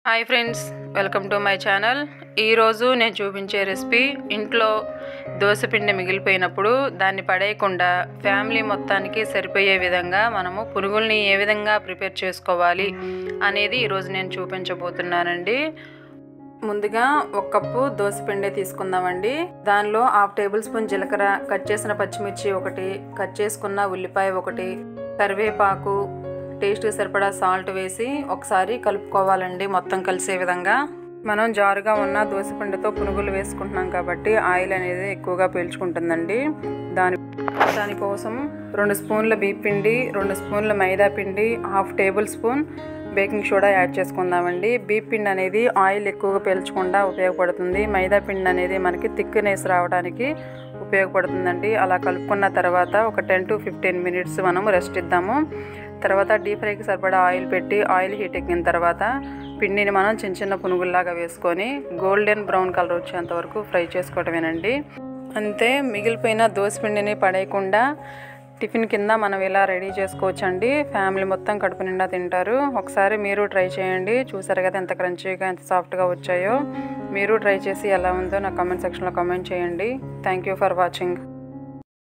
hi friends welcome to my channel ఈరోజు నేను చూపించే రెసిపీ ఇంట్లో దోశపిండి మిగిలిపోయినప్పుడు దాన్ని పడేయకుండా ఫ్యామిలీ మొత్తానికి సరిపోయే విధంగా మనము పునుగుల్ని ఏ విధంగా ప్రిపేర్ చేసుకోవాలి అనేది ఈరోజు నేను చూపించబోతున్నానండి ముందుగా ఒక కప్పు దోశపిండి తీసుకుందామండి దానిలో హాఫ్ టేబుల్ స్పూన్ జీలకర్ర కట్ చేసిన పచ్చిమిర్చి ఒకటి కట్ చేసుకున్న ఉల్లిపాయ ఒకటి కరివేపాకు టేస్ట్కి సరిపడా సాల్ట్ వేసి ఒకసారి కలుపుకోవాలండి మొత్తం కలిసే విధంగా మనం జారుగా ఉన్న దోశపిండితో పునుగులు వేసుకుంటున్నాం కాబట్టి ఆయిల్ అనేది ఎక్కువగా పీల్చుకుంటుందండి దాని దానికోసం రెండు స్పూన్ల బియ్య పిండి రెండు స్పూన్ల మైదా పిండి half tablespoon baking soda add చేసుకుందామండి బియ్య పిండి అనేది ఆయిల్ ఎక్కువగా పీల్చకుండా ఉపయోగపడుతుంది మైదా పిండి అనేది మనకి థిక్నెస్ రావడానికి ఉపయోగపడుతుందండి అలా కలుపుకున్న తర్వాత ఒక టెన్ టు ఫిఫ్టీన్ మినిట్స్ మనము రెస్ట్ ఇద్దాము తర్వాత డీప్ ఫ్రైకి సరిపడా ఆయిల్ పెట్టి ఆయిల్ హీట్ ఎక్కిన తర్వాత పిండిని మనం చిన్న చిన్న పునుగుల్లాగా వేసుకొని గోల్డెన్ బ్రౌన్ కలర్ వచ్చేంత వరకు ఫ్రై చేసుకోవటమేనండి అంతే మిగిలిపోయిన దోశ పిండిని పడేయకుండా టిఫిన్ కింద మనం ఇలా రెడీ చేసుకోవచ్చండి ఫ్యామిలీ మొత్తం కడుపు నిండా తింటారు ఒకసారి మీరు ట్రై చేయండి చూసారు కదా ఎంత క్రంచీగా ఎంత సాఫ్ట్గా వచ్చాయో మీరు ట్రై చేసి ఎలా ఉందో నా కామెంట్ సెక్షన్లో కామెంట్ చేయండి థ్యాంక్ యూ ఫర్ వాచింగ్